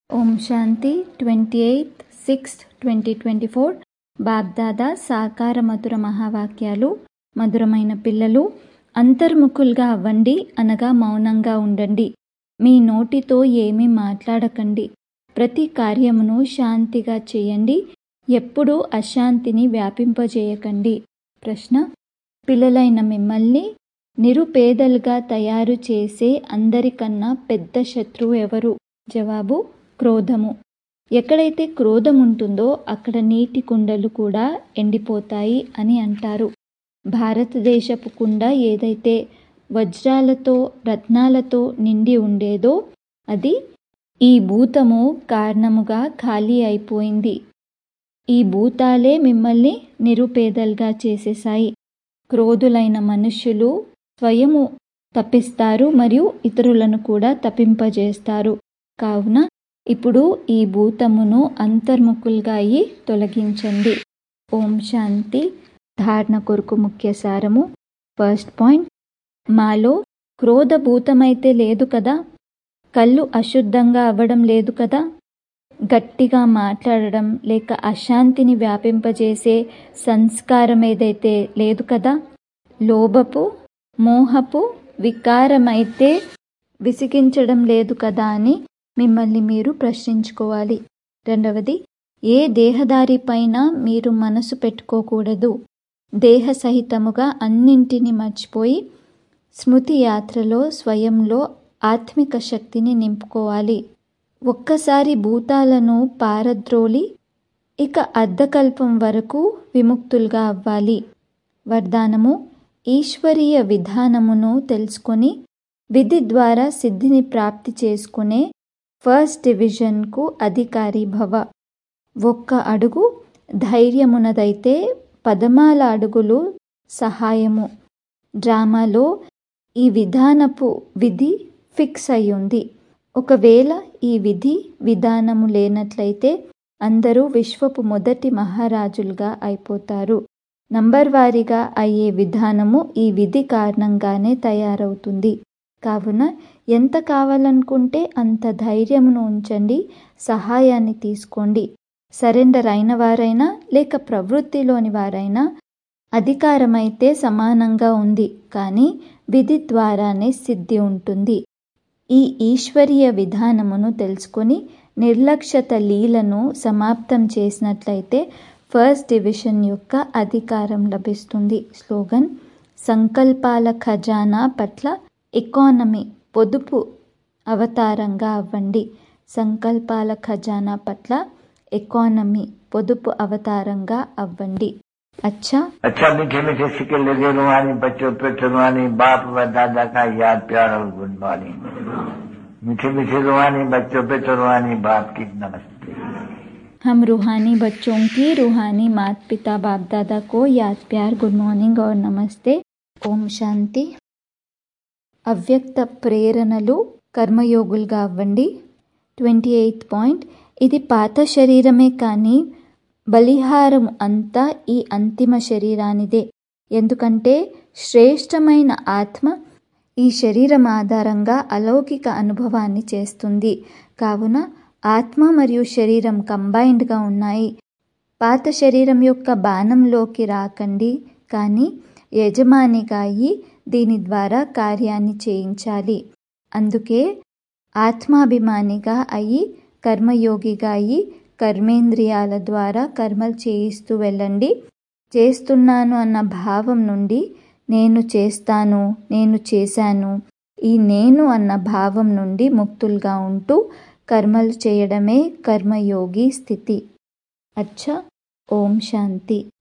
ఓం Shanti twenty eighth six twenty twenty four Bapdada సాకార మధుర మహావాక్యాలు మధురమైన పిల్లలు అంతర్ముఖులుగా అవ్వండి అనగా మౌనంగా ఉండండి మీ నోటితో ఏమీ మాట్లాడకండి ప్రతి కార్యమును శాంతిగా చేయండి ఎప్పుడూ అశాంతిని వ్యాపింపజేయకండి ప్రశ్న పిల్లలైన మిమ్మల్ని నిరుపేదలుగా తయారు చేసే అందరికన్నా పెద్ద శత్రువు ఎవరు జవాబు క్రోధము ఎక్కడైతే క్రోధం ఉంటుందో అక్కడ నీటి కుండలు కూడా ఎండిపోతాయి అని అంటారు భారతదేశపు కుండ ఏదైతే వజ్రాలతో రత్నాలతో నిండి ఉండేదో అది ఈ భూతము కారణముగా ఖాళీ అయిపోయింది ఈ భూతాలే మిమ్మల్ని నిరుపేదలుగా చేసేశాయి క్రోధులైన మనుష్యులు స్వయము తప్పిస్తారు మరియు ఇతరులను కూడా తప్పింపజేస్తారు కావున ఇప్పుడు ఈ భూతమును అంతర్ముఖులుగా అయి తొలగించండి ఓం శాంతి ధారణ కొరకు ముఖ్య సారము ఫస్ట్ పాయింట్ మాలో క్రోధ భూతమైతే లేదు కదా కళ్ళు అశుద్ధంగా అవ్వడం లేదు కదా గట్టిగా మాట్లాడడం లేక అశాంతిని వ్యాపింపజేసే సంస్కారం ఏదైతే లేదు కదా లోభపు మోహపు వికారమైతే విసిగించడం లేదు కదా అని మిమ్మల్ని మీరు ప్రశ్నించుకోవాలి రెండవది ఏ దేహదారి పైన మీరు మనసు పెట్టుకోకూడదు దేహ సహితముగా అన్నింటినీ మర్చిపోయి స్మృతి యాత్రలో స్వయంలో ఆత్మిక శక్తిని నింపుకోవాలి ఒక్కసారి భూతాలను పారద్రోలి ఇక అర్ధకల్పం వరకు విముక్తులుగా అవ్వాలి వరదానము ఈశ్వరీయ విధానమును తెలుసుకొని విధి ద్వారా సిద్ధిని ప్రాప్తి చేసుకునే ఫస్ట్ డివిజన్కు అధికారి భవ ఒక్క అడుగు ధైర్యమునదైతే పదమాల అడుగులు సహాయము డ్రామాలో ఈ విధానపు విధి ఫిక్స్ అయ్యుంది ఒకవేళ ఈ విధి విధానము లేనట్లయితే అందరూ విశ్వపు మొదటి మహారాజులుగా అయిపోతారు నంబర్ వారీగా అయ్యే విధానము ఈ విధి కారణంగానే తయారవుతుంది కావున ఎంత కావాలనుకుంటే అంత ధైర్యమును ఉంచండి సహాయాన్ని తీసుకోండి సరెండర్ అయిన వారైనా లేక ప్రవృత్తిలోని వారైనా అధికారమైతే సమానంగా ఉంది కానీ విధి ద్వారానే సిద్ధి ఉంటుంది ఈ ఈశ్వరీయ విధానమును తెలుసుకొని నిర్లక్ష్యత లీలను సమాప్తం చేసినట్లయితే ఫస్ట్ డివిజన్ యొక్క అధికారం లభిస్తుంది స్లోగన్ సంకల్పాల ఖజానా పట్ల ఎకానమీ పొదుపు అవతారంగా అవ్వండి సంకల్పాల ఖజానా పట్ల ఎకానమీ పొదుపు అవతారంగా అవ్వండి अच्छा अच्छा मीठे मीठे सिक्के लगे रुहानी बच्चों पे रुहानी बाप व दादा का याद प्यार और गुड मॉर्निंग मीठे मीठे रुहानी बच्चों पे रुहानी बाप की नमस्ते हम रूहानी बच्चों की रूहानी माता पिता बाप दादा को याद प्यार गुड मॉर्निंग और नमस्ते ఓం శాంతి అవ్యక్త ప్రేరణలు కర్మయోగులుగా అవ్వండి ట్వంటీ ఎయిత్ పాయింట్ ఇది పాత శరీరమే కానీ బలిహారం అంతా ఈ అంతిమ శరీరానిదే ఎందుకంటే శ్రేష్టమైన ఆత్మ ఈ శరీరం ఆధారంగా అలౌకిక అనుభవాన్ని చేస్తుంది కావున ఆత్మ మరియు శరీరం కంబైన్డ్గా ఉన్నాయి పాత శరీరం యొక్క బాణంలోకి రాకండి కానీ యజమానిగా అయి దీని ద్వారా కార్యాన్ని చేయించాలి అందుకే ఆత్మాభిమానిగా అయి కర్మయోగిగా అయి కర్మేంద్రియాల ద్వారా కర్మలు చేయిస్తూ వెళ్ళండి చేస్తున్నాను అన్న భావం నుండి నేను చేస్తాను నేను చేశాను ఈ నేను అన్న భావం నుండి ముక్తులుగా ఉంటూ కర్మలు చేయడమే కర్మయోగి స్థితి అచ్చా ఓం శాంతి